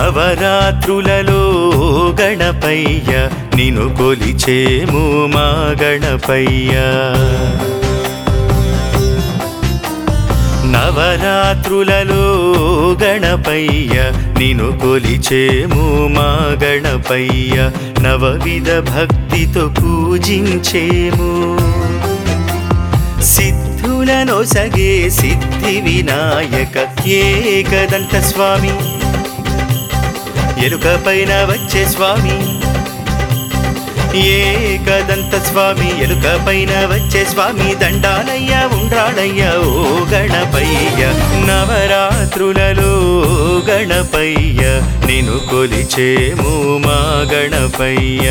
నవరాత్రులలో గణపయ్య నిను కొలిచేము మా గణపయ్య నవరాత్రులలో గణపయ్య నిను కొలిచేము మా గణపయ్య నవవిధ భక్తితో పూజించేము సిద్ధులను సగే సిద్ధి వినాయక ఏకదంత స్వామి ఎలుక పైన వచ్చే స్వామి ఏకదంత స్వామి ఎలుక పైన వచ్చే స్వామి దండాలయ్య ఉండ్రాడయ్య ఓ గణపయ్య నవరాత్రులలో గణపయ్య నిన్ను కొలిచేము మా గణపయ్య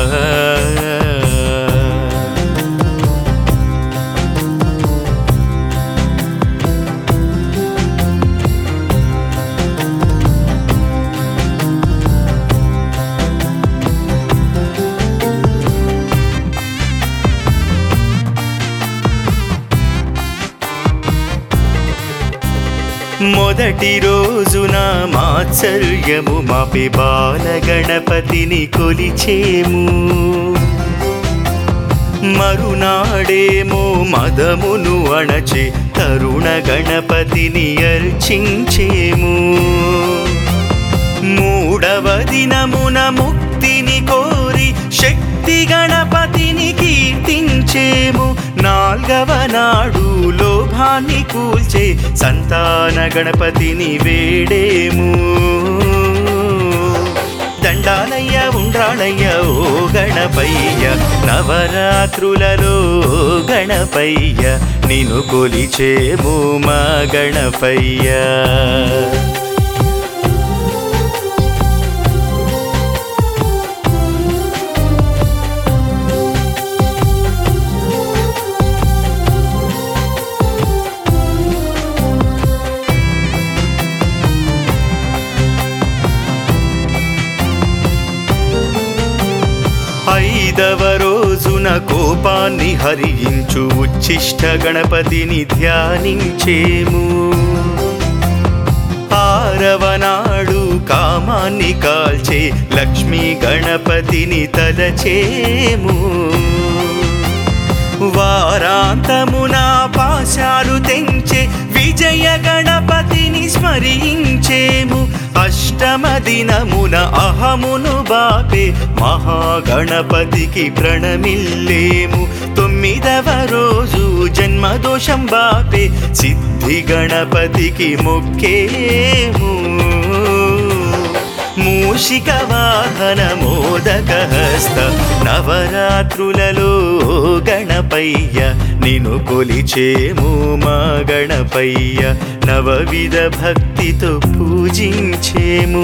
మొదటి రోజున మాత్సర్యము మాపి బాల గణపతిని కొలిచేము మరునాడేమో మదమును అణచి తరుణ గణపతిని అర్చించేము మూడవ దినమున ముక్తిని కోరి శక్తి గణపతిని కీర్తించేము నాల్గవ నాడు లోభాన్ని కూల్చే సంతాన గణపతిని వేడేము దండాలయ్య ఉండ్రాళయ్య ఓ గణపయ్య నవరాత్రులలో గణపయ్య నిన్ను కొలిచేము మా గణపయ్య ఐదవ రోజున కోపాన్ని హరించు ఉచ్చిష్ట గణపతిని ధ్యానించేము ఆరవ నాడు కామాన్ని కాల్చే లక్ష్మీ గణపతిని తలచేము వారాంతమున పాశాలు తెంచే విజయ గణపతిని స్మరించేము అష్టమ దినమున అహమును బాపే మహాగణపతికి ప్రణమిల్లేము తొమ్మిదవ రోజు జన్మదోషం బాపే సిద్ధి గణపతికి మొక్కేము మూషిక వాహన మోదక హస్త నవరాత్రులలో గణపయ్య నిన్ను కొలిచేము మా గణపయ్య నవవిధ భక్తితో పూజించేము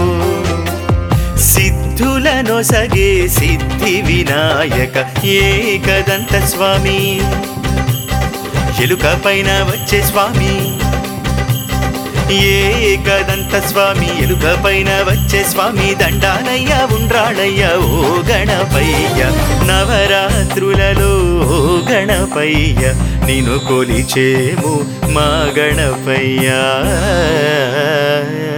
సిద్ధులను సగే సిద్ధి వినాయక ఏకదంత స్వామి ఎలుక పైన వచ్చే స్వామి ఏకదంత స్వామి ఎలుక పైన వచ్చే స్వామి దండాలయ్య ఉండ్రాడయ్య ఓ గణపయ్య నవరాత్రులలో ఓ గణపయ్య నిన్ను కొలిచేము మా గణపయ్య